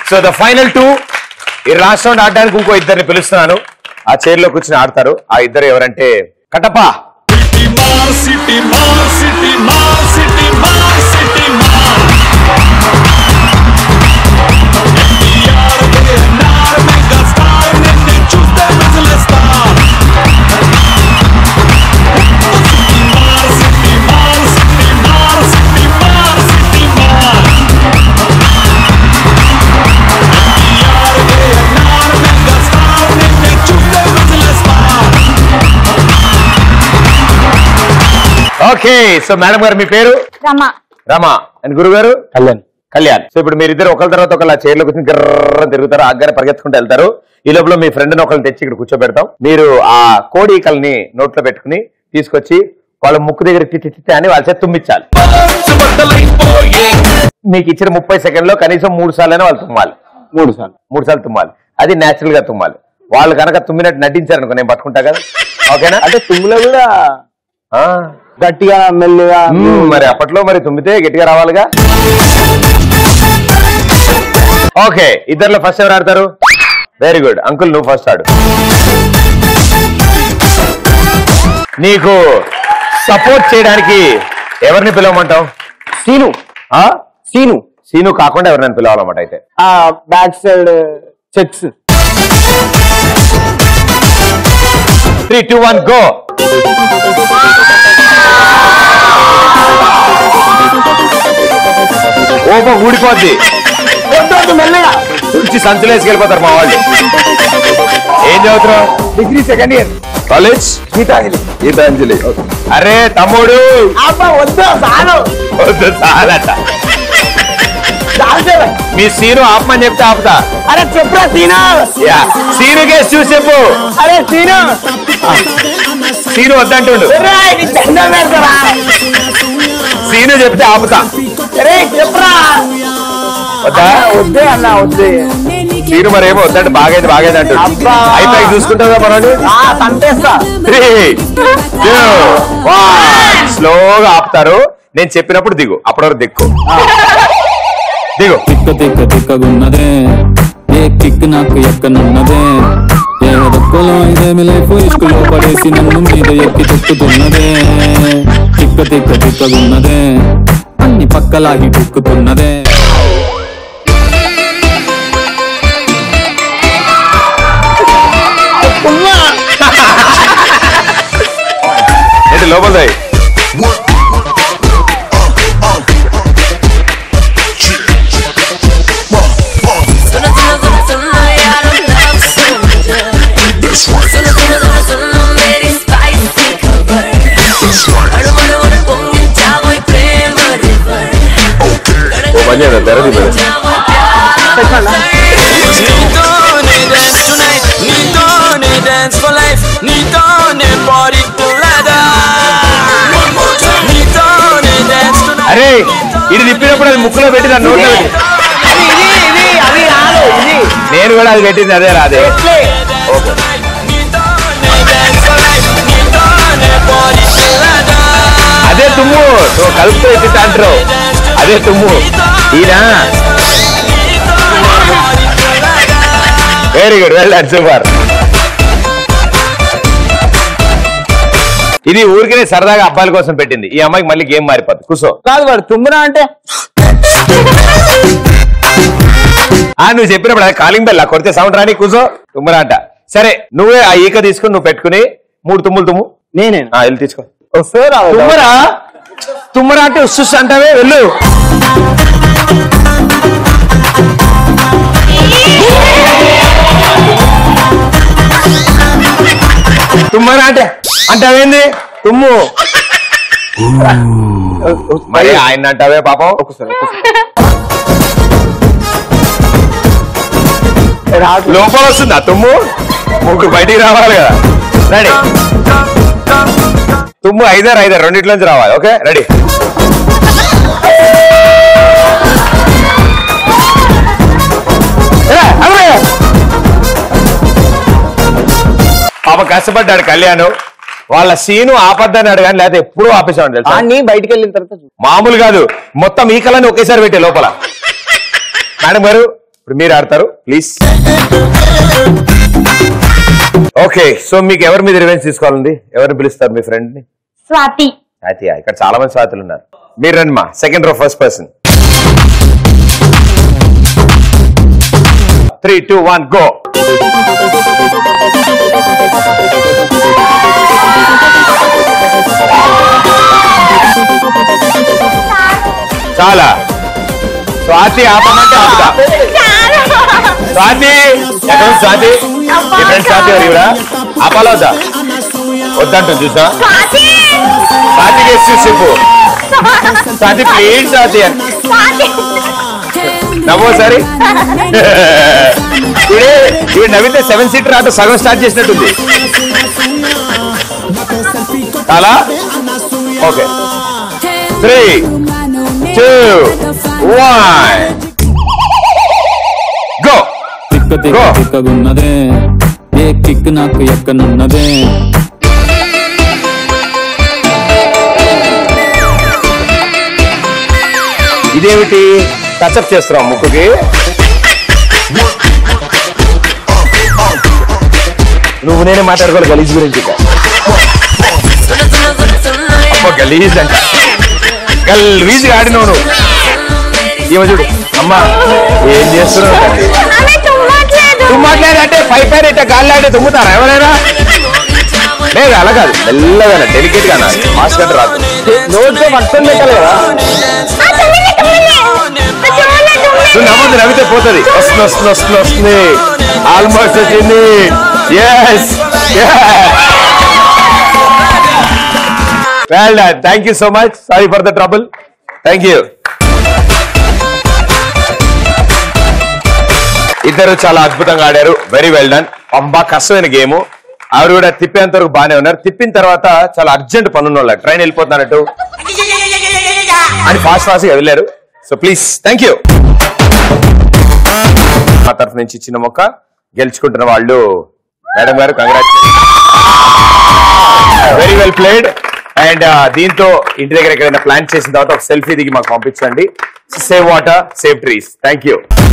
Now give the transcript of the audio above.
So the final two ఈ రాష్ట్రం ఆడడానికి ఇంకో ఇద్దరిని పిలుస్తున్నాను ఆ చైర్లో కూర్చుని ఆడతారు ఆ ఇద్దరు ఎవరంటే కటప సిటీ మార్ సిటీ మార్ సిటీ మార్ సిటీ మార్ ఎన్టీఆర్ కేఎన్ఆర్ మెగా స్టార్ నిన్ను చూస్తే విజిలేస్తార్ సిటీ మార్ సిటీ మార్ సిటీ మార్ సిటీ మార్ సిటీ మార్ ఎన్టీఆర్ కేఎన్ఆర్ మెగా స్టార్ నిన్ను చూస్తే విజిలేస్తార్ ఓకే సో మేడం గారు మీ పేరు రమ రమా అండ్ గురుగారు కళ్యాణ్ కళ్యాణ్ సో ఇప్పుడు మీరిద్దరు ఒకరి తర్వాత ఒకరు ఆ చైర్లో కూర్చొని గర్ర తిరుగుతారు ఆగ్గానే పరిగెత్తుకుంటూ వెళ్తారు ఈ లోపల మీ ఫ్రెండ్ ఒకరిని తెచ్చి ఇక్కడ కూర్చోబెడతాం మీరు ఆ కోడి ఈకల్ని నోట్లో పెట్టుకుని తీసుకొచ్చి వాళ్ళ ముక్కు దగ్గర తిట్టి తిట్టి అని వాళ్ళ చేతి తుమ్మిచ్చాలి మీకు ఇచ్చిన ముప్పై సెకండ్ లో కనీసం మూడు సార్లు వాళ్ళు తుమ్మాలి మూడు సార్లు మూడు సార్లు తుమ్మాలి అది నేచురల్ గా తుమ్మాలి వాళ్ళు కనుక తుమ్మినట్టు నటించారు అనుకో నేను పట్టుకుంటా కదా ఓకేనా అంటే తుమ్ములో కూడా ఆ. గట్టిగా మెల్లిగా మ్మ్, మరి అప్పట్లో మరి తుమ్మితే గట్టిగా రావాలిగా ఓకే ఇద్దర్లో ఫస్ట్ ఎవరు ఆడతారు వెరీ గుడ్ అంకుల్ నువ్వు ఫస్ట్ ఆడు నీకు సపోర్ట్ చేయడానికి ఎవరిని పిలవమంటావు సీను ఆ? సీను సీను కాకుండా ఎవరినైనా పిలవాలన్నమాట అయితే ఆ back side checks three two one go ఓపో ఊడిపోద్ది మెల్లగా తుడిచి సంచులు వేసుకెళ్ళిపోతారు మా వాళ్ళు ఏం చదువుతున్నావు degree second year college Geetanjali Geetanjali అరే తమ్ముడు అబ్బా వద్దు చాలు వద్దు, చాలట చాలు మీ సీను ఆపమని చెప్తే ఆపుతా అరే చెప్పురా సీను యా సీను కేసు చూసి చెప్పు అరే సీను సీను వద్దంటుండు ఎర్రా, ఇది దండం పెడతారా సీను చెప్తే ఆపుతా అరే చెప్పురా వద్దా వద్దే అన్న వద్దే సీను మరి ఏమో వద్దంటే బాగైంది బాగైంది అంటుండు అబ్బా. అయిపోయి చూసుకుంటుందా మనోడు ఆ సంపేస్తా త్రీ టూ వన్ స్లోగా ఆపుతారు నేను చెప్పినప్పుడు దిగు అప్పటి వరకు దిక్కు దిగు తిక్క తిక్క తిక్కగున్నదే ఏ కిక్ నాకు ఎక్కనున్నదే ఏ దొక్కలో ఇదేమి లైఫ్ ఇసుకలో పడేసి నన్ను మీద ఎక్కి తొక్కుతున్నదే తిక్క తిక్క తిక్కగున్నదే అన్ని పక్కలాగి కుక్కుతున్నదే ఏంటి లోపల దాయి Solo solo solo solo I don't love soldier. Solo solo solo solo very spicy cover. అడు మన మన పొంగించావు ఈ ప్రేమ river. ఓ పని చేయదు తెరది మేడం చావు ప్యార నీతోనే డాన్స్ టునైట్ నీతోనే డాన్స్ ఫర్ లైఫ్ నీతోనే పార్టీ టుగెదర్ నీతోనే డాన్స్ టునైట్ అరే ఇది తిప్పినప్పుడు అది ముక్కులో పెట్టి దాన్ని నోట్లో పెట్టి అది ఇది ఇది అది రాదు ఇది నేను కూడా అది పెట్టింది అదే రాదే ఓకే నీతోనే డాన్స్ ఫర్ లైఫ్ నీతోనే పార్టీ టుగెదర్ అదే తుమ్ము నువ్వు కలుపుతూ ఎత్తి అంటారు అదే తుమ్ము ఈయన very good well done super ఇది ఊరికే సరదాగా అబ్బాయిల కోసం పెట్టింది ఈ అమ్మాయికి మళ్ళీ గేమ్ మారిపోద్ది కూర్చో కాదు వాడు తుమ్మురా అంటే ఆ నువ్వు చెప్పినప్పుడు అది కాలింగ్ బెల్ కొడితే సౌండ్ రాని కూర్చో తుమ్మురా అంట సరే నువ్వే ఆ ఈక తీసుకుని నువ్వు పెట్టుకుని మూడు తుమ్ములు తుమ్ము నేనే ఆ వెళ్ళి తీసుకో వస్తే రాదు తుమ్మరా తుమ్మరా అంటే ఉస్సుస్ అంటావే వెళ్ళు తుమ్మరా అంటే అంటావేంది తుమ్ము మరి ఆయన అంటావే పాపం రాదు లోపల వస్తుందా తుమ్ము ముగ్గురు బయటికి రావాలి కదా రెడీ తుమ్ము ఐదారు ఐదారు రెండిట్లోంచి రావాలి ఓకే రెడీ పాప కష్టపడ్డాడు కళ్యాణ్ వాళ్ళ సీను ఆపద్దన్నాడు కానీ లేకపోతే ఎప్పుడూ ఆపేసాడు తెలుసా అన్ని బయటికి వెళ్ళిన తర్వాత చూ. మామూలు కాదు మొత్తం ఈకలని ఒకేసారి పెట్టే లోపల మేడం గారు ఇప్పుడు మీరు ఆడతారు ప్లీజ్ ఓకే సో మీకు ఎవరి మీద రివెంజ్ తీసుకోవాలండి ఎవరిని పిలుస్తారు మీ ఫ్రెండ్ ని స్వాతి హ్యాపీయా ఇక్కడ చాలా మంది స్వాతులు ఉన్నారు మీరు రండి మా second row first person three two one go చాలా స్వాతి ఆపమంటే ఆపుతా స్వాతి ఎక్కడ ఉంది స్వాతి మీ ఫ్రెండ్ స్వాతి ఎవరు ఇవిడ ఆపాలా వద్దా వద్దంటుంది చూసా స్వాతి స్వాతికి ఎస్ చెప్పు స్వాతి ప్లీజ్ స్వాతి అని నవ్వు సరి ఇడే ఇవి నవ్వితే సెవెన్ సీటర్ ఆటో సగం స్టార్ట్ చేసినట్టుంది చాలా okay three two one go తిక్క తిక్క Go. తిక్కగున్నదే ఏ కిక్ నాకు ఎక్కనున్నదే ఇదేమిటి టచ్అప్ చేస్తున్నాం ముక్కుకి నువ్వు నేనే మాట్లాడుకోవాలి గలీజ్ గురించి ఇక. సున సున సున సున్న అబ్బో గలీజ్ అంట గలీజ్ ఆడినావు నువ్వు ఈమె చూడు అమ్మా ఏం చేస్తున్నావు తల్లి? ఆమె తుమ్మట్లేదు నువ్వు మాట్లాడంటే పై పైన ఇట్ట గాలి ఆడే తుమ్ముతారా ఎవరైనా లేదు అలా కాదు మెల్లగా డెలికేట్ గా మాస్క్ అంటే రాదు నోట్తో పట్టుకొని పెట్టాలి కదా ఆ, తుమ్మింది, తుమ్మింది. ఆ, తుమ్మింది, తుమ్మింది. నువ్వు నవ్వుంది నవ్వితే పోతుంది వస్తుంది వస్తుంది వస్తుంది వస్తుంది ఆల్మోస్ట్ వచ్చింది yes well done thank you so much sorry for the trouble thank you ఇద్దరు చాలా అద్భుతంగా ఆడారు వెరీ వెల్ డన్ అంబా కష్టమైన గేమ్ ఆవిడ కూడా తిప్పేంత వరకు బాగానే ఉన్నారు తిప్పిన తర్వాత చాలా అర్జెంట్ పనున్న వాళ్ళ ట్రైన్ వెళ్ళిపోతున్నట్టు అని ఫాస్ట్ ఫాస్ట్ గా వెళ్ళారు సో ప్లీజ్ థ్యాంక్ యూ మా తరఫు నుంచి చిన్న మొక్క గెలుచుకుంటున్న వాళ్ళు మేడం గారు congratulation very well played and దీంతో ఇంటి దగ్గర ఎక్కడైనా ప్లాన్ చేసిన తర్వాత ఒక సెల్ఫీ దిగి మాకు పంపించండి save water save trees thank you